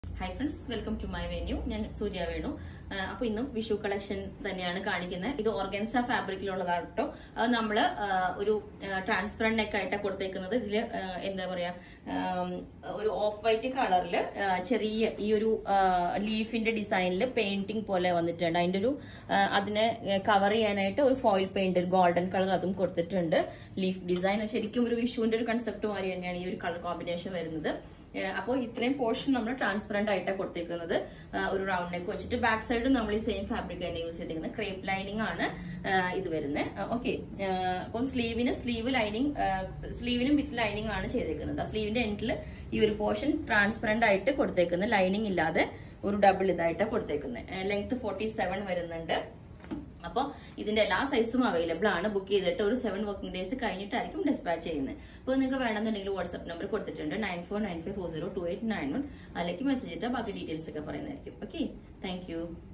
hi friends welcome to my venue ഞാൻ സൂര്യ വേണു അപ്പൊ ഇന്നും വിഷു കളക്ഷൻ തന്നെയാണ് കാണിക്കുന്നത് ഇത് ഓർഗൻസ ഫാബ്രിക്കിലുള്ളതാണ് കേട്ടോ അത് നമ്മൾ ഒരു ട്രാൻസ്പെറന്റ് നെക്ക് ആയിട്ടാണ് കൊടുത്തേക്കുന്നത് ഇതിൽ എന്താ പറയാ ആം, ഒരു ഓഫ് വൈറ്റ് കളറിൽ ചെറിയ ഈ ഒരു ലീഫിന്റെ ഡിസൈനിൽ പെയിന്റിംഗ് പോലെ വന്നിട്ടുണ്ട് അതിന്റെ ഒരു ആ, അതിനെ കവർ ചെയ്യാനായിട്ട് ഒരു ഫോയിൽ പെയിന്റ് ഗോൾഡൻ കളർ അതും കൊടുത്തിട്ടുണ്ട് ലീഫ് ഡിസൈൻ ശരിക്കും ഒരു വിഷുവിന്റെ ഒരു കൺസെപ്റ്റ് മാതിരി തന്നെയാണ് ഈ ഒരു കളർ കോമ്പിനേഷൻ വരുന്നത് അപ്പോൾ ഇത്രയും പോർഷൻ നമ്മൾ ട്രാൻസ്പെറന്റ് ആയിട്ടാണ് കൊടുത്തേക്കുന്നത് ആ, ഒരു റൗണ്ട് നെക്ക് വെച്ചിട്ട് ബാക്ക് സൈഡും നമ്മൾ ഈ സെയിം ഫാബ്രിക് തന്നെ യൂസ് ചെയ്തിരിക്കുന്നത് ക്രേപ്പ് ലൈനിങ് ആണ് ആ, ഇത് വരുന്നത് ഓക്കെ അപ്പം സ്ലീവിന് സ്ലീവ് ലൈനിങ് സ്ലീവിനും വിത്ത് ലൈനിങ് ആണ് ചെയ്തേക്കുന്നത് ആ സ്ലീവിന്റെ എൻഡിൽ ഈ ഒരു പോർഷൻ ട്രാൻസ്പെറന്റ് ആയിട്ട് കൊടുത്തേക്കുന്നത് ലൈനിങ് ഇല്ലാതെ ഒരു ഡബിൾ ഇതായിട്ട് കൊടുത്തേക്കുന്നത് ലെങ്ത് ഫോർട്ടി സെവൻ വരുന്നുണ്ട് അപ്പോൾ ഇതിന്റെ എല്ലാ സൈസും അവൈലബിൾ ആണ് ബുക്ക് ചെയ്തിട്ട് ഒരു സെവൻ വർക്കിംഗ് ഡേയ്സ് കഴിഞ്ഞിട്ടായിരിക്കും ഡിസ്പാച്ച് ചെയ്യുന്നത് അപ്പോൾ നിങ്ങൾക്ക് വേണമെന്നുണ്ടെങ്കിൽ വാട്സ്ആപ്പ് നമ്പർ കൊടുത്തിട്ടുണ്ട് nine four nine five four zero two eight nine one അതിലേക്ക് മെസ്സേജ് ഇട്ടാൽ ബാക്കി ഡീറ്റെയിൽസ് ഒക്കെ പറയുന്നതായിരിക്കും ഓക്കെ താങ്ക് യു